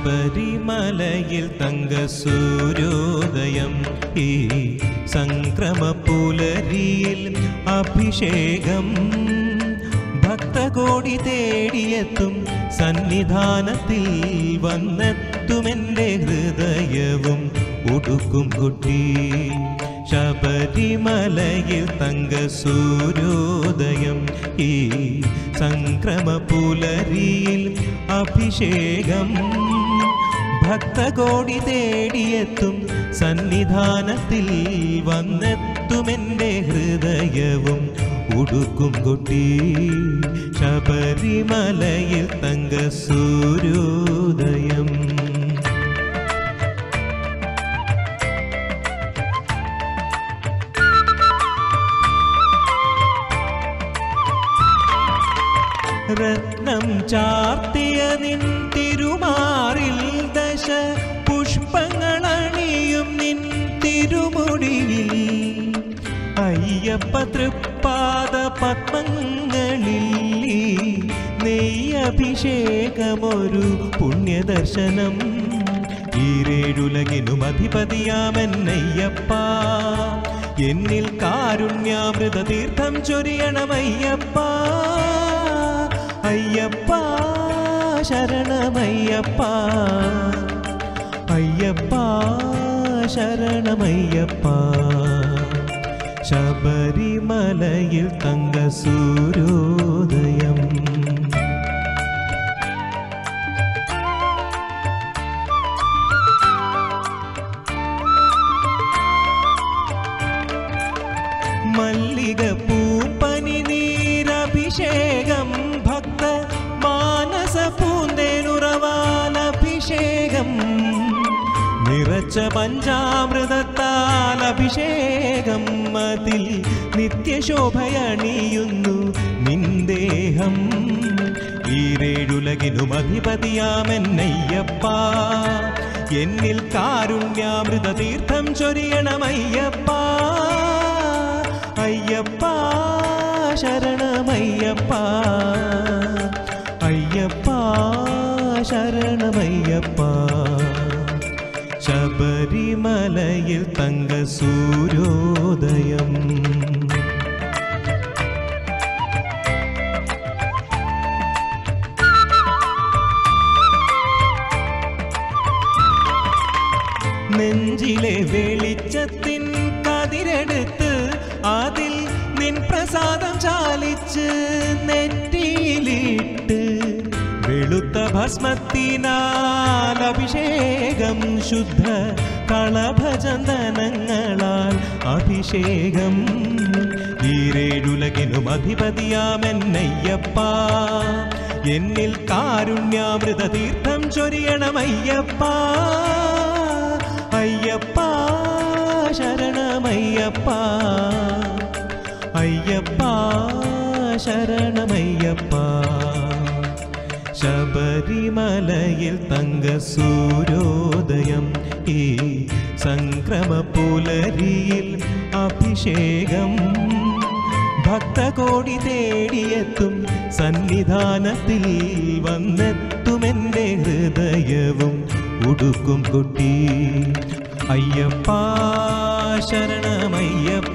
ശബരിമലയിൽ തങ്ക സൂര്യോദയം ഈ സംക്രമ പുലരിയിൽ അഭിഷേകം ഭക്തകോടി തേടിയെത്തും സന്നിധാനത്തിൽ വന്നെത്തുമെൻ്റെ ഹൃദയവും ഉടുക്കും കുട്ടി ശബരിമലയിൽ തങ്ക സൂര്യോദയം ഈ സംക്രമ പുലരിയിൽ അഭിഷേകം ഭക്തകോടി തേടിയെത്തും സന്നിധാനത്തിൽ വന്നെത്തുമെൻ്റെ ഹൃദയവും ഉടുക്കും കൊട്ടി ശബരിമലയിൽ തങ്ക സൂര്യോദയം രത്നം ചാർത്തിയ നിൻ തിരുമാറിൽ ദശ പുഷ്പങ്ങളണിയും നിൻ തിരുമുടിയിൽ അയ്യപ്പ തൃപ്പാദ പത്മങ്ങളിൽ നെയ്യഭിഷേകമൊരു പുണ്യദർശനം ഈരേഴുലകിനും അധിപതിയാമെന്നയ്യപ്പ എന്നിൽ കാരുണ്യാമൃത തീർത്ഥം ചൊരിയണമയ്യപ്പ അയ്യപ്പ ശരണമയ്യപ്പ അയ്യപ്പ ശരണമയ്യപ്പ ശബരിമലയിൽ തങ്ക സൂര്യോദയം മല്ലിക പൂപ്പനി നീരഭിഷേകം ഭക്ത മാനസ പൂന്തേനുറവാലഭിഷേകം നിറച്ച പഞ്ചാമൃതത്താൽ അഭിഷേകം അതിൽ നിത്യശോഭയണിയുന്നു നിന്ദേഹം ഈരേഴുലകിനും അധിപതിയാമെന്നയ്യപ്പ എന്നിൽ കാരുണ്യാമൃത തീർത്ഥം ചൊരിയണമയ്യപ്പ അയ്യപ്പ ശരണമയ്യപ്പ അയ്യപ്പ ശരണമയ്യപ്പ ശബരിമലയിൽ തങ്ക സൂര്യോദയം നെഞ്ചിലെ വെളിച്ചത്തിൻ കതിരെടുത്ത് അതിൽ നിൻ പ്രസാദം ചാലിച്ച് നെറ്റിയിലിട്ട് വെളുത്ത ഭസ്മത്തിനാൽ അഭിഷേകം ശുദ്ധ കളഭചന്ദനങ്ങളാൽ അഭിഷേകം ഈരേഴുലകിനും അധിപതിയാമെന്നയ്യപ്പ എന്നിൽ കാരുണ്യാമൃത തീർത്ഥം ചൊരിയണമയ്യപ്പ അയ്യപ്പ ശരണമയ്യപ്പ അയ്യപ്പ ശരണമയ്യപ്പ ശബരിമലയിൽ തങ്ക സൂര്യോദയം ഈ സംക്രമ പുലരിയിൽ അഭിഷേകം ഭക്തകോടി തേടിയെത്തും സന്നിധാനത്തിൽ വന്നെത്തുമെൻ്റെ ഹൃദയവും ഉടുക്കും കുട്ടി അയ്യപ്പ ശരണമയ്യപ്പ